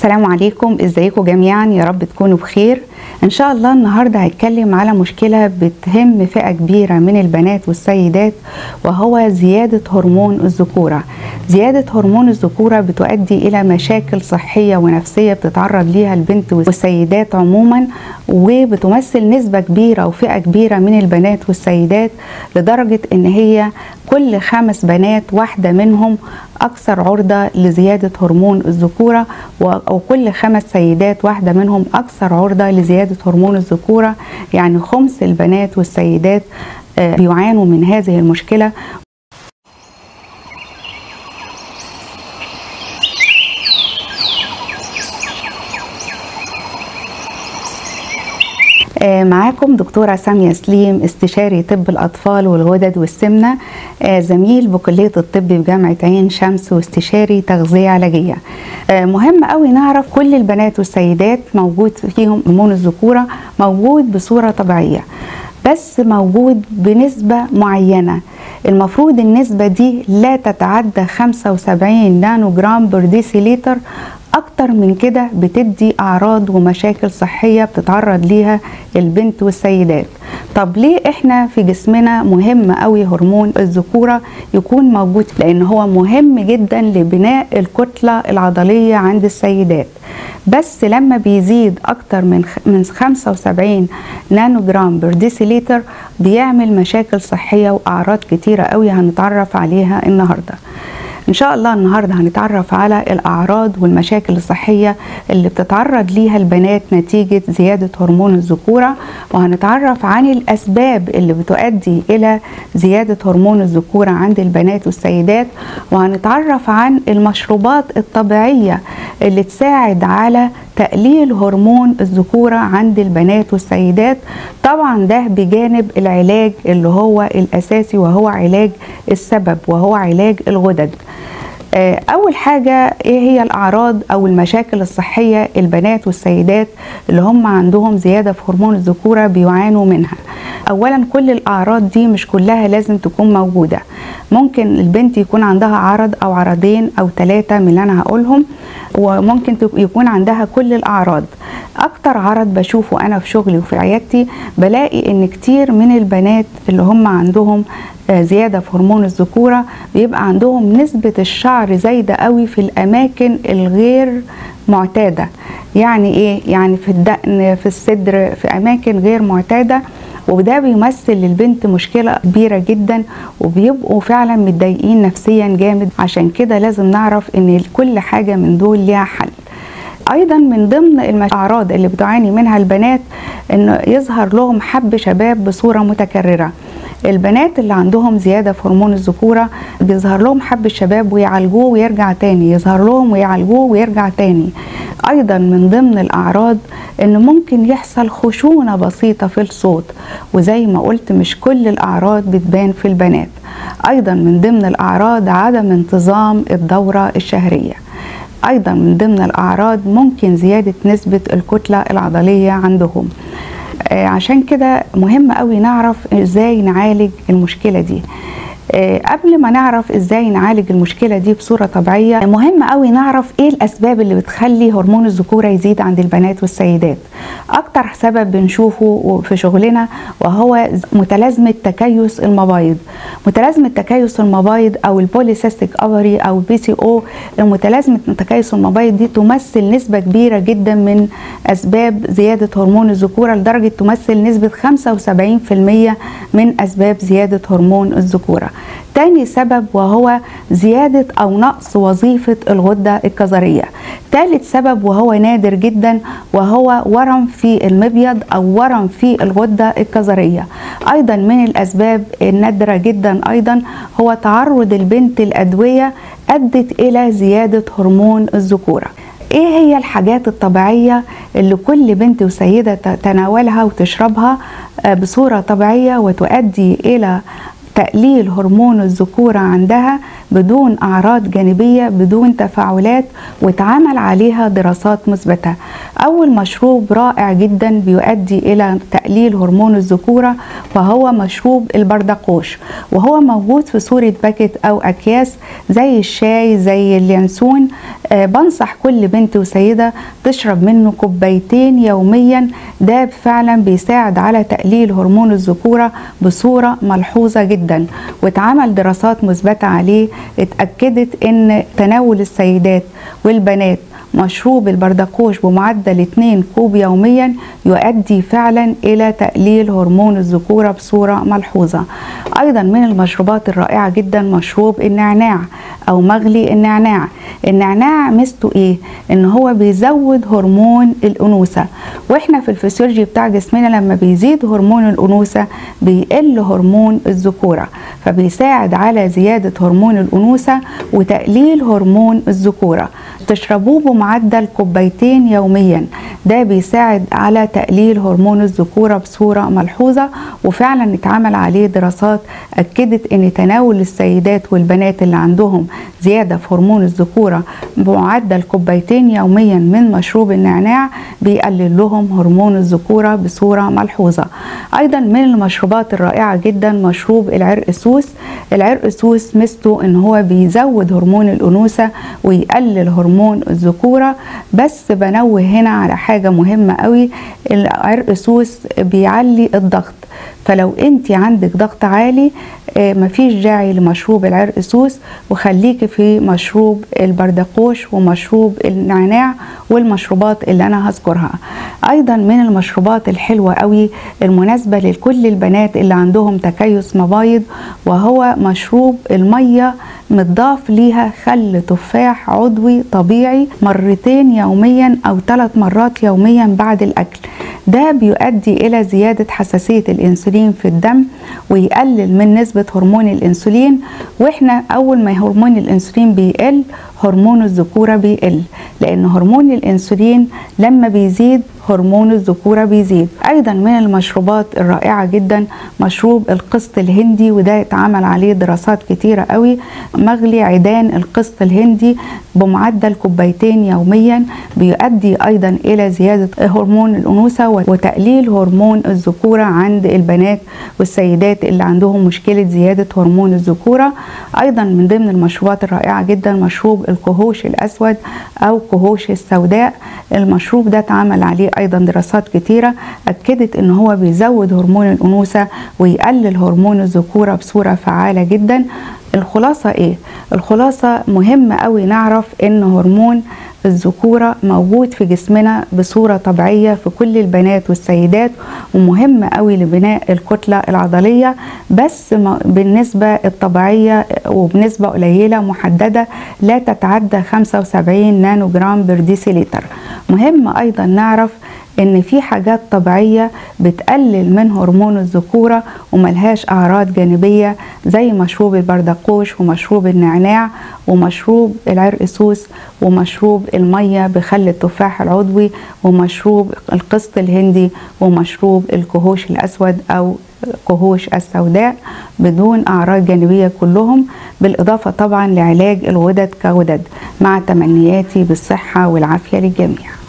السلام عليكم ازيكم جميعا يا رب تكونوا بخير ان شاء الله النهارده هتكلم على مشكله بتهم فئه كبيره من البنات والسيدات وهو زياده هرمون الذكوره زياده هرمون الذكوره بتؤدي الى مشاكل صحيه ونفسيه بتتعرض ليها البنت والسيدات عموما وبتمثل نسبه كبيره وفئه كبيره من البنات والسيدات لدرجه ان هي كل خمس بنات واحده منهم اكثر عرضه لزياده هرمون الذكوره وكل خمس سيدات واحده منهم اكثر عرضه لزياده هرمون الذكوره يعني خمس البنات والسيدات بيعانوا من هذه المشكله معاكم دكتورة سامية سليم استشاري طب الأطفال والغدد والسمنة زميل بكلية الطب بجامعة عين شمس واستشاري تغذية علاجية مهم قوي نعرف كل البنات والسيدات موجود فيهم هرمون الذكورة موجود بصورة طبيعية بس موجود بنسبة معينة المفروض النسبة دي لا تتعدى 75 نانو جرام بر ديسيليتر اكتر من كده بتدي اعراض ومشاكل صحيه بتتعرض ليها البنت والسيدات طب ليه احنا في جسمنا مهم قوي هرمون الذكوره يكون موجود لان هو مهم جدا لبناء الكتله العضليه عند السيدات بس لما بيزيد اكتر من من 75 نانو جرام بر ديسيليتر بيعمل مشاكل صحيه واعراض كتيره قوي هنتعرف عليها النهارده ان شاء الله النهارده هنتعرف على الاعراض والمشاكل الصحيه اللي بتتعرض ليها البنات نتيجه زياده هرمون الذكوره وهنتعرف عن الاسباب اللي بتؤدي الى زياده هرمون الذكوره عند البنات والسيدات وهنتعرف عن المشروبات الطبيعيه اللي تساعد على تقليل هرمون الذكوره عند البنات والسيدات طبعا ده بجانب العلاج اللي هو الاساسي وهو علاج السبب وهو علاج الغدد أول حاجة إيه هي الأعراض أو المشاكل الصحية البنات والسيدات اللي هم عندهم زيادة في هرمون الذكورة بيعانوا منها أولا كل الأعراض دي مش كلها لازم تكون موجودة ممكن البنت يكون عندها عرض أو عرضين أو ثلاثة من اللي أنا هقولهم وممكن يكون عندها كل الأعراض أكتر عرض بشوفه أنا في شغلي وفي عيادتي بلاقي إن كتير من البنات اللي هم عندهم زياده في هرمون الذكوره بيبقى عندهم نسبه الشعر زايده قوي في الاماكن الغير معتاده يعني ايه يعني في الدقن في الصدر في اماكن غير معتاده وده بيمثل للبنت مشكلة كبيرة جدا وبيبقوا فعلا متضايقين نفسيا جامد عشان كده لازم نعرف ان كل حاجة من دول ليها حل ايضا من ضمن الاعراض اللي بتعاني منها البنات انه يظهر لهم حب شباب بصورة متكررة البنات اللي عندهم زيادة في هرمون الذكورة بيظهر لهم حب الشباب ويعالجوه ويرجع تاني يظهر لهم ويعالجوه ويرجع تاني أيضا من ضمن الأعراض إن ممكن يحصل خشونة بسيطة في الصوت وزي ما قلت مش كل الأعراض بتبان في البنات أيضا من ضمن الأعراض عدم انتظام الدورة الشهرية أيضا من ضمن الأعراض ممكن زيادة نسبة الكتلة العضلية عندهم عشان كده مهم قوي نعرف ازاي نعالج المشكله دي قبل ما نعرف ازاي نعالج المشكله دي بصوره طبيعيه مهم قوي نعرف ايه الاسباب اللي بتخلي هرمون الذكوره يزيد عند البنات والسيدات اكتر سبب بنشوفه في شغلنا وهو متلازمه تكيس المبايض متلازمه تكيس المبايض او البوليسيستيك اوفري او بي سي او متلازمه تكيس المبايض دي تمثل نسبه كبيره جدا من اسباب زياده هرمون الذكوره لدرجه تمثل نسبه 75% من اسباب زياده هرمون الذكوره تاني سبب وهو زيادة أو نقص وظيفة الغدة الكظرية ثالث سبب وهو نادر جدا وهو ورم في المبيض أو ورم في الغدة الكظرية أيضا من الأسباب النادرة جدا أيضا هو تعرض البنت الأدوية أدت إلى زيادة هرمون الذكورة ايه هي الحاجات الطبيعية اللي كل بنت وسيدة تناولها وتشربها بصورة طبيعية وتؤدي إلى تقليل هرمون الذكورة عندها بدون أعراض جانبية بدون تفاعلات واتعمل عليها دراسات مثبتة أول مشروب رائع جدا بيؤدي إلى تقليل هرمون الذكورة وهو مشروب البردقوش وهو موجود في صورة باكت أو أكياس زي الشاي زي اليانسون آه بنصح كل بنت وسيدة تشرب منه كوبايتين يوميا ده فعلا بيساعد على تقليل هرمون الذكورة بصورة ملحوظة جدا واتعمل دراسات مثبتة عليه اتأكدت ان تناول السيدات والبنات مشروب البردقوش بمعدل 2 كوب يوميا يؤدي فعلا الى تقليل هرمون الذكوره بصوره ملحوظه. ايضا من المشروبات الرائعه جدا مشروب النعناع او مغلي النعناع. النعناع ميزته ايه؟ ان هو بيزود هرمون الانوثه واحنا في الفسيولوجي بتاع جسمنا لما بيزيد هرمون الانوثه بيقل هرمون الذكوره فبيساعد على زياده هرمون الانوثه وتقليل هرمون الذكوره. تشربوه بمعدل كوبايتين يوميا ده بيساعد على تقليل هرمون الذكوره بصوره ملحوظه وفعلا اتعمل عليه دراسات اكدت ان تناول السيدات والبنات اللي عندهم زياده في هرمون الذكوره بمعدل كوبايتين يوميا من مشروب النعناع بيقلل لهم هرمون الذكوره بصوره ملحوظه ايضا من المشروبات الرائعه جدا مشروب العرق سوس العرق سوس ميزته ان هو بيزود هرمون الانوثه ويقلل هرمون الذكوره بس بنوه هنا على حاجه مهمه قوي العرق سوس بيعلي الضغط فلو انت عندك ضغط عالي مفيش داعي لمشروب العرق سوس وخليكي في مشروب البردقوش ومشروب النعناع والمشروبات اللي انا هذكرها ايضا من المشروبات الحلوه قوي المناسبه لكل البنات اللي عندهم تكيس مبايض وهو مشروب الميه متضاف ليها خل تفاح عضوي طبيعي مرتين يوميا او ثلاث مرات يوميا بعد الاكل ده بيؤدي الى زياده حساسيه الانسولين في الدم ويقلل من نسبه هرمون الانسولين واحنا اول ما هرمون الانسولين بيقل هرمون الذكوره بيقل لان هرمون الانسولين لما بيزيد هرمون الذكورة بيزيد أيضا من المشروبات الرائعة جدا مشروب القسط الهندي وده اتعمل عليه دراسات كتيرة قوي مغلي عيدان القسط الهندي بمعدل كوبايتين يوميا بيؤدي أيضا إلى زيادة هرمون الأنوثة وتقليل هرمون الذكورة عند البنات والسيدات اللي عندهم مشكلة زيادة هرمون الذكورة أيضا من ضمن المشروبات الرائعة جدا مشروب الكهوش الأسود أو كهوش السوداء المشروب ده اتعمل عليه ايضا دراسات كتيره اكدت ان هو بيزود هرمون الانوثه ويقلل هرمون الذكوره بصوره فعاله جدا الخلاصه ايه الخلاصه مهم قوي نعرف ان هرمون الذكوره موجود في جسمنا بصوره طبيعيه في كل البنات والسيدات ومهم قوي لبناء الكتله العضليه بس بالنسبه الطبيعيه وبنسبه قليله محدده لا تتعدى 75 نانو جرام بر ديسيليتر مهم ايضا نعرف ان في حاجات طبيعيه بتقلل من هرمون الذكوره وملهاش اعراض جانبيه زي مشروب البردقوش ومشروب النعناع ومشروب العرقسوس ومشروب الميه بخل التفاح العضوي ومشروب القسط الهندي ومشروب الكهوش الاسود او كهوش السوداء بدون اعراض جانبيه كلهم بالاضافه طبعا لعلاج الغدد كغدد مع تمنياتي بالصحه والعافيه للجميع